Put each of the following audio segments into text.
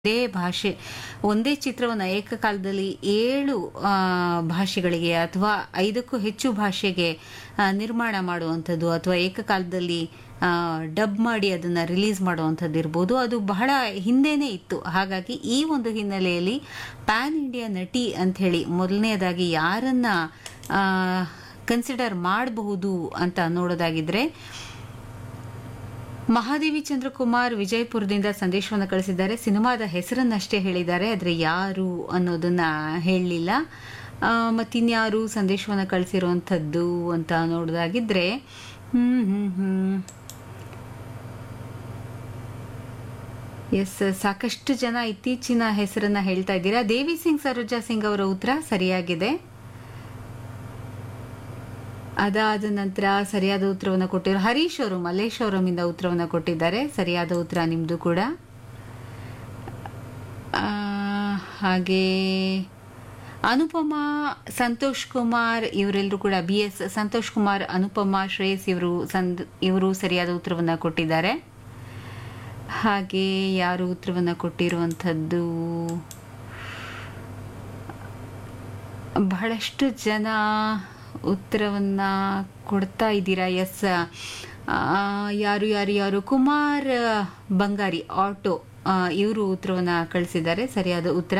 ಒಂದೇ ಭಾಷೆ ಒಂದೇ ಚಿತ್ರವನ್ನು ಏಕಕಾಲದಲ್ಲಿ ಏಳು ಆ, ಭಾಷೆಗಳಿಗೆ ಅಥವಾ ಐದಕ್ಕೂ ಹೆಚ್ಚು ಭಾಷೆಗೆ ಆ, ನಿರ್ಮಾಣ ಮಾಡುವಂಥದ್ದು ಅಥವಾ ಏಕಕಾಲದಲ್ಲಿ ಡಬ್ ಮಾಡಿ ಅದನ್ನು ರಿಲೀಸ್ ಮಾಡುವಂಥದ್ದು ಇರ್ಬೋದು ಅದು ಬಹಳ ಹಿಂದೆನೇ ಇತ್ತು ಹಾಗಾಗಿ ಈ ಒಂದು ಹಿನ್ನೆಲೆಯಲ್ಲಿ ಪ್ಯಾನ್ ಇಂಡಿಯಾ ನಟಿ ಅಂಥೇಳಿ ಮೊದಲನೇದಾಗಿ ಯಾರನ್ನ ಕನ್ಸಿಡರ್ ಮಾಡಬಹುದು ಅಂತ ನೋಡೋದಾಗಿದ್ರೆ ಮಹಾದೇವಿ ಚಂದ್ರಕುಮಾರ್ ವಿಜಯಪುರದಿಂದ ಸಂದೇಶವನ್ನು ಕಳಿಸಿದ್ದಾರೆ ಸಿನಿಮಾದ ಹೆಸರನ್ನಷ್ಟೇ ಹೇಳಿದ್ದಾರೆ ಆದರೆ ಯಾರು ಅನ್ನೋದನ್ನ ಹೇಳಲಿಲ್ಲ ಮತ್ತಿನ್ಯಾರು ಸಂದೇಶವನ್ನು ಕಳಿಸಿರುವಂಥದ್ದು ಅಂತ ನೋಡೋದಾಗಿದ್ರೆ ಹ್ಮ್ ಹ್ಮ್ ಹ್ಮ್ ಎಸ್ ಸಾಕಷ್ಟು ಜನ ಇತ್ತೀಚಿನ ಹೆಸರನ್ನ ಹೇಳ್ತಾ ಇದ್ದೀರಾ ದೇವಿ ಸಿಂಗ್ ಸರೋಜಾ ಸಿಂಗ್ ಅವರ ಉತ್ತರ ಸರಿಯಾಗಿದೆ ಅದಾದ ನಂತರ ಸರಿಯಾದ ಉತ್ತರವನ್ನು ಕೊಟ್ಟಿರೋ ಹರೀಶ್ ಅವರು ಮಲ್ಲೇಶ್ವರಂ ಇಂದ ಉತ್ತರವನ್ನು ಕೊಟ್ಟಿದ್ದಾರೆ ಸರಿಯಾದ ಉತ್ತರ ನಿಮ್ದು ಕೂಡ ಆ, ಹಾಗೆ ಅನುಪಮಾ ಸಂತೋಷ್ ಕುಮಾರ್ ಇವರೆಲ್ಲರೂ ಕೂಡ ಬಿ ಎಸ್ ಸಂತೋಷ್ ಕುಮಾರ್ ಅನುಪಮಾ ಶ್ರೇಯಸ್ ಇವರು ಸಂದ್ ಇವರು ಸರಿಯಾದ ಉತ್ತರವನ್ನು ಕೊಟ್ಟಿದ್ದಾರೆ ಹಾಗೆ ಯಾರು ಉತ್ತರವನ್ನು ಕೊಟ್ಟಿರುವಂಥದ್ದು ಬಹಳಷ್ಟು ಜನ ಉತ್ತರವನ್ನ ಕೊಡ್ತಾ ಇದ್ದೀರಾ ಎಸ್ ಯಾರು ಯಾರು ಯಾರು ಕುಮಾರ್ ಬಂಗಾರಿ ಆಟೋ ಇವರು ಉತ್ತರವನ್ನ ಕಳಿಸಿದ್ದಾರೆ ಸರಿಯಾದ ಉತ್ತರ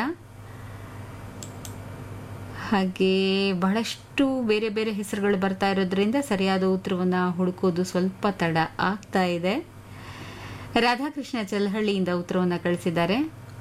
ಹಾಗೆ ಬಹಳಷ್ಟು ಬೇರೆ ಬೇರೆ ಹೆಸರುಗಳು ಬರ್ತಾ ಇರೋದ್ರಿಂದ ಸರಿಯಾದ ಉತ್ತರವನ್ನ ಹುಡುಕೋದು ಸ್ವಲ್ಪ ತಡ ಆಗ್ತಾ ಇದೆ ರಾಧಾಕೃಷ್ಣ ಚಲಹಳ್ಳಿಯಿಂದ ಉತ್ತರವನ್ನ ಕಳಿಸಿದ್ದಾರೆ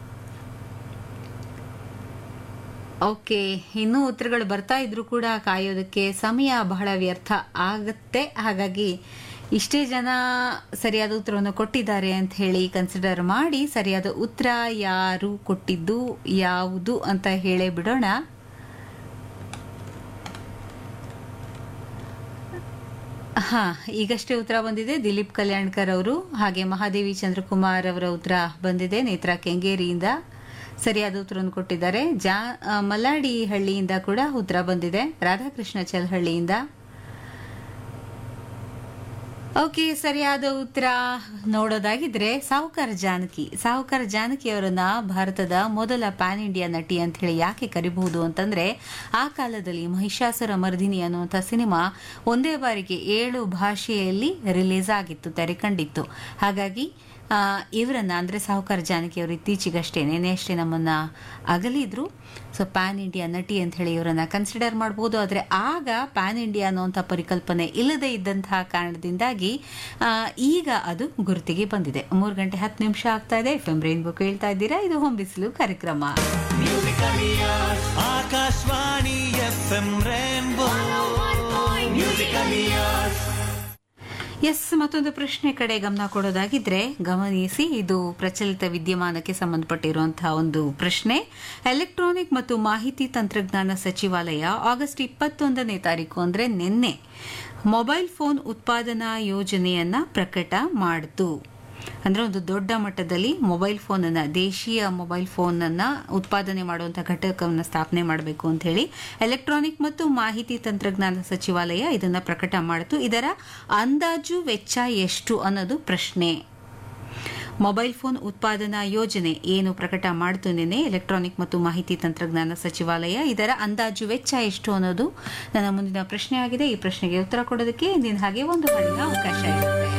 ಓಕೆ ಇನ್ನೂ ಉತ್ತರಗಳು ಬರ್ತಾ ಇದ್ರು ಕೂಡ ಕಾಯೋದಕ್ಕೆ ಸಮಯ ಬಹಳ ವ್ಯರ್ಥ ಆಗತ್ತೆ ಹಾಗಾಗಿ ಇಷ್ಟೇ ಜನ ಸರಿಯಾದ ಉತ್ತರವನ್ನು ಕೊಟ್ಟಿದ್ದಾರೆ ಅಂತ ಹೇಳಿ ಕನ್ಸಿಡರ್ ಮಾಡಿ ಸರಿಯಾದ ಉತ್ತರ ಯಾರು ಕೊಟ್ಟಿದ್ದು ಯಾವುದು ಅಂತ ಹೇಳೇ ಬಿಡೋಣ ಹಾ ಈಗಷ್ಟೇ ಉತ್ತರ ಬಂದಿದೆ ದಿಲೀಪ್ ಕಲ್ಯಾಣ್ಕರ್ ಅವರು ಹಾಗೆ ಮಹಾದೇವಿ ಚಂದ್ರಕುಮಾರ್ ಅವರ ಉತ್ತರ ಬಂದಿದೆ ನೇತ್ರಾ ಕೆಂಗೇರಿಯಿಂದ ಸರಿಯಾದ ಉತ್ತರವನ್ನು ಕೊಟ್ಟಿದ್ದಾರೆ ಜಾ ಆ, ಮಲ್ಲಾಡಿ ಹಳ್ಳಿಯಿಂದ ಕೂಡ ಉತ್ತರ ಬಂದಿದೆ ರಾಧಾಕೃಷ್ಣ ಚಲಹಳ್ಳಿಯಿಂದ ಓಕೆ ಸರಿಯಾದ ಉತ್ತರ ನೋಡೋದಾಗಿದ್ರೆ ಸಾಹುಕಾರ ಜಾನಕಿ ಸಾಹುಕಾರ ಜಾನಕಿ ಅವರನ್ನ ಭಾರತದ ಮೊದಲ ಪ್ಯಾನ್ ಇಂಡಿಯಾ ನಟಿ ಅಂತ ಹೇಳಿ ಯಾಕೆ ಕರಿಬಹುದು ಅಂತಂದ್ರೆ ಆ ಕಾಲದಲ್ಲಿ ಮಹಿಷಾಸುರ ಮರ್ದಿನಿ ಅನ್ನುವಂಥ ಸಿನಿಮಾ ಒಂದೇ ಬಾರಿಗೆ ಏಳು ಭಾಷೆಯಲ್ಲಿ ರಿಲೀಸ್ ಆಗಿತ್ತು ತೆರೆ ಕಂಡಿತ್ತು ಹಾಗಾಗಿ ಆ, ಇವರನ್ನ ಅಂದ್ರೆ ಸಾಹುಕಾರ ಜಾನಕಿ ಅವರು ಇತ್ತೀಚೆಗಷ್ಟೇ ನೆನೆ ಅಷ್ಟೇ ನಮ್ಮನ್ನ ಅಗಲಿದ್ರು ಸೊ ಪ್ಯಾನ್ ಇಂಡಿಯಾ ನಟಿ ಅಂತ ಹೇಳಿ ಇವರನ್ನ ಕನ್ಸಿಡರ್ ಮಾಡಬಹುದು ಆದರೆ ಆಗ ಪ್ಯಾನ್ ಇಂಡಿಯಾ ಅನ್ನುವಂಥ ಪರಿಕಲ್ಪನೆ ಇಲ್ಲದೆ ಇದ್ದಂತಹ ಕಾರಣದಿಂದಾಗಿ ಆ, ಈಗ ಅದು ಗುರುತಿಗೆ ಬಂದಿದೆ ಮೂರು ಗಂಟೆ ಹತ್ತು ನಿಮಿಷ ಆಗ್ತಾ ಇದೆ ಎಫ್ ಎಂ ರೈನ್ಬೋ ಕೇಳ್ತಾ ಇದ್ದೀರಾ ಇದು ಹೊಂಬಿಸಿಲು ಕಾರ್ಯಕ್ರಮ Akashvani F M rainbow musical years S ಮತ್ತೊಂದು ಪ್ರಶ್ನೆ ಕಡೆ ಗಮನ ಕೊಡೋದಾಗಿದ್ರೆ ಗಮನಿಸಿ ಇದು ಪ್ರಚಲಿತ ವಿದ್ಯಮಾನಕ್ಕೆ ಸಂಬಂಧಪಟ್ಟಿರುವಂತಹ ಒಂದು ಪ್ರಶ್ನೆ ಎಲೆಕ್ಟ್ರಾನಿಕ್ ಮತ್ತು ಮಾಹಿತಿ ತಂತ್ರಜ್ಞಾನ ಸಚಿವಾಲಯ ಆಗಸ್ಟ್ ಇಪ್ಪತ್ತೊಂದನೇ ತಾರೀಕು ಅಂದ್ರೆ ನಿನ್ನೆ ಮೊಬೈಲ್ ಫೋನ್ ಉತ್ಪಾದನಾ ಯೋಜನೆಯನ್ನ ಪ್ರಕಟ ಮಾಡಿತು ಅಂದ್ರೆ ಒಂದು ದೊಡ್ಡ ಮಟ್ಟದಲ್ಲಿ ಮೊಬೈಲ್ ಫೋನ್ ಅನ್ನ ದೇಶೀಯ ಮೊಬೈಲ್ ಫೋನ್ ಅನ್ನ ಉತ್ಪಾದನೆ ಮಾಡುವಂತಹ ಘಟಕವನ್ನು ಸ್ಥಾಪನೆ ಮಾಡಬೇಕು ಅಂತ ಹೇಳಿ ಎಲೆಕ್ಟ್ರಾನಿಕ್ ಮತ್ತು ಮಾಹಿತಿ ತಂತ್ರಜ್ಞಾನ ಸಚಿವಾಲಯ ಇದನ್ನ ಪ್ರಕಟ ಮಾಡಿತು ಇದರ ಅಂದಾಜು ವೆಚ್ಚ ಎಷ್ಟು ಅನ್ನೋದು ಪ್ರಶ್ನೆ ಮೊಬೈಲ್ ಫೋನ್ ಉತ್ಪಾದನಾ ಯೋಜನೆ ಏನು ಪ್ರಕಟ ಮಾಡಿತು ನಿನ್ನೆ ಎಲೆಕ್ಟ್ರಾನಿಕ್ ಮತ್ತು ಮಾಹಿತಿ ತಂತ್ರಜ್ಞಾನ ಸಚಿವಾಲಯ ಇದರ ಅಂದಾಜು ವೆಚ್ಚ ಎಷ್ಟು ಅನ್ನೋದು ನನ್ನ ಮುಂದಿನ ಪ್ರಶ್ನೆ ಆಗಿದೆ ಈ ಪ್ರಶ್ನೆಗೆ ಉತ್ತರ ಕೊಡೋದಕ್ಕೆ ಇಂದಿನ ಹಾಗೆ ಒಂದು ಹಾಡಿನ ಅವಕಾಶ ಇದೆ